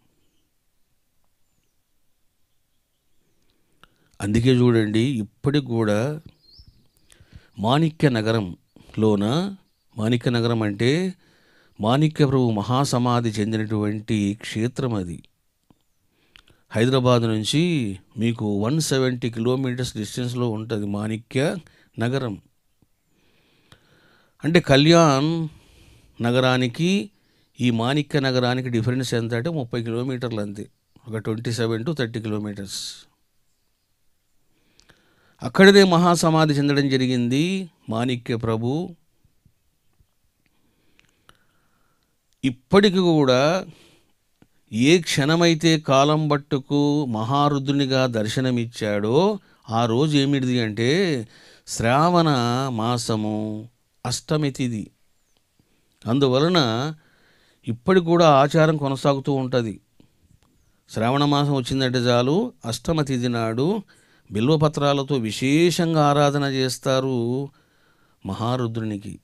అందుకే చూడండి ఇప్పటికి కూడా మాణిక్య నగరంలోన మాణిక్య నగరం అంటే మాణిక్య ప్రభు మహాసమాధి చెందినటువంటి క్షేత్రం అది హైదరాబాద్ నుంచి మీకు వన్ సెవెంటీ కిలోమీటర్స్ డిస్టెన్స్లో ఉంటుంది మాణిక్య నగరం అంటే కళ్యాణ్ నగరానికి ఈ మాణిక్య నగరానికి డిఫరెన్స్ ఎంత అంటే ముప్పై కిలోమీటర్లు అంతే ఒక twenty seven to thirty kilometres అక్కడనే మహాసమాధి చెందడం జరిగింది మాణిక్య ప్రభు ఇప్పటికి కూడా ఏ క్షణమైతే కాలం బట్టుకు మహారుద్రునిగా దర్శనమిచ్చాడో ఆ రోజు ఏమిటిది అంటే శ్రావణ మాసము అష్టమి తిథి అందువలన ఇప్పటికి కూడా ఆచారం కొనసాగుతూ ఉంటుంది శ్రావణ మాసం వచ్చిందంటే చాలు అష్టమ తిథి నాడు బిల్వపత్రాలతో విశేషంగా ఆరాధన చేస్తారు మహారుద్రునికి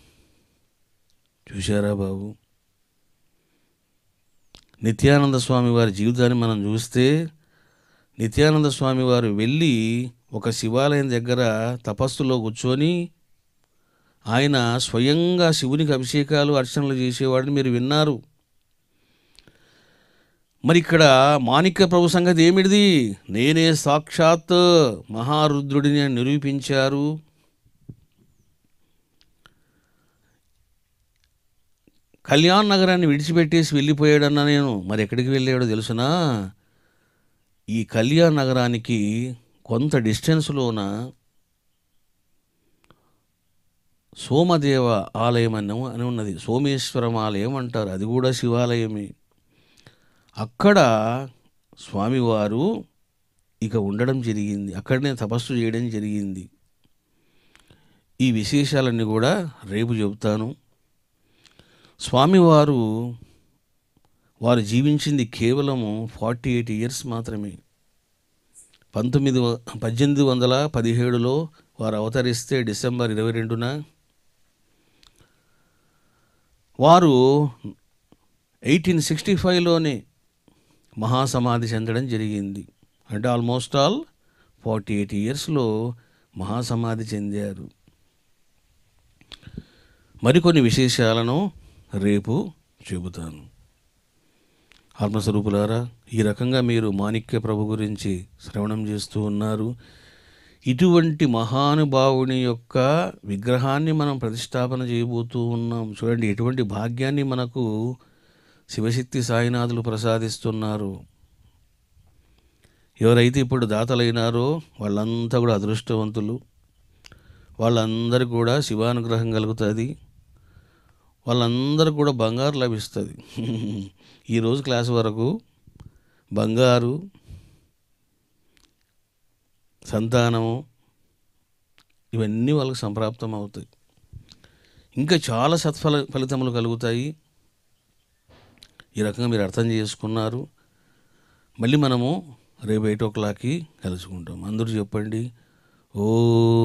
చూశారా బాబు నిత్యానంద స్వామి వారి జీవితాన్ని మనం చూస్తే నిత్యానంద స్వామి వారు వెళ్ళి ఒక శివాలయం దగ్గర తపస్సులో కూర్చొని ఆయన స్వయంగా శివునికి అభిషేకాలు అర్చనలు చేసేవాడిని మీరు విన్నారు మరి ఇక్కడ మాణిక్య ప్రభు సంగతి ఏమిటిది నేనే సాక్షాత్ మహారుద్రుడిని అని నిరూపించారు కళ్యాణ్ నగరాన్ని విడిచిపెట్టేసి వెళ్ళిపోయాడన్నా నేను మరి ఎక్కడికి వెళ్ళాడో తెలుసునా ఈ కళ్యాణ్ నగరానికి కొంత డిస్టెన్స్లోన సోమదేవ ఆలయం అని అని ఉన్నది సోమేశ్వరం ఆలయం అంటారు అది కూడా శివాలయమే అక్కడ స్వామివారు ఇక ఉండడం జరిగింది అక్కడనే తపస్సు చేయడం జరిగింది ఈ విశేషాలన్నీ కూడా రేపు చెబుతాను స్వామివారు వారు జీవించింది కేవలము ఫార్టీ ఎయిట్ ఇయర్స్ మాత్రమే పంతొమ్మిది వ- పద్దెనిమిది వందల పదిహేడులో వారు అవతరిస్తే డిసెంబర్ ఇరవై రెండున వారు ఎయిటీన్ సిక్స్టీ ఫైవ్లోనే మహాసమాధి చెందడం జరిగింది అంటే ఆల్మోస్ట్ ఆల్ ఫార్టీ ఎయిట్ ఇయర్స్లో మహాసమాధి చెందారు మరికొన్ని విశేషాలను రేపు చెబుతాను ఆత్మస్వరూపులారా ఈ రకంగా మీరు మాణిక్య ప్రభు గురించి శ్రవణం చేస్తూ ఉన్నారు ఇటువంటి మహానుభావుని యొక్క విగ్రహాన్ని మనం ప్రతిష్టాపన చేయబోతూ ఉన్నాం చూడండి ఎటువంటి భాగ్యాన్ని మనకు శివశక్తి సాయినాథులు ప్రసాదిస్తున్నారు ఎవరైతే ఇప్పుడు దాతలైనారో వాళ్ళంతా కూడా అదృష్టవంతులు వాళ్ళందరికీ కూడా శివానుగ్రహం కలుగుతుంది వాళ్ళందరూ కూడా బంగారు లభిస్తుంది ఈరోజు క్లాస్ వరకు బంగారు సంతానము ఇవన్నీ వాళ్ళకి సంప్రాప్తం అవుతాయి ఇంకా చాలా సత్ఫల ఫలితములు కలుగుతాయి ఈ రకంగా మీరు అర్థం చేసుకున్నారు మళ్ళీ మనము రేపు ఎయిట్ ఓ క్లాక్కి కలుసుకుంటాం అందరూ చెప్పండి ఓ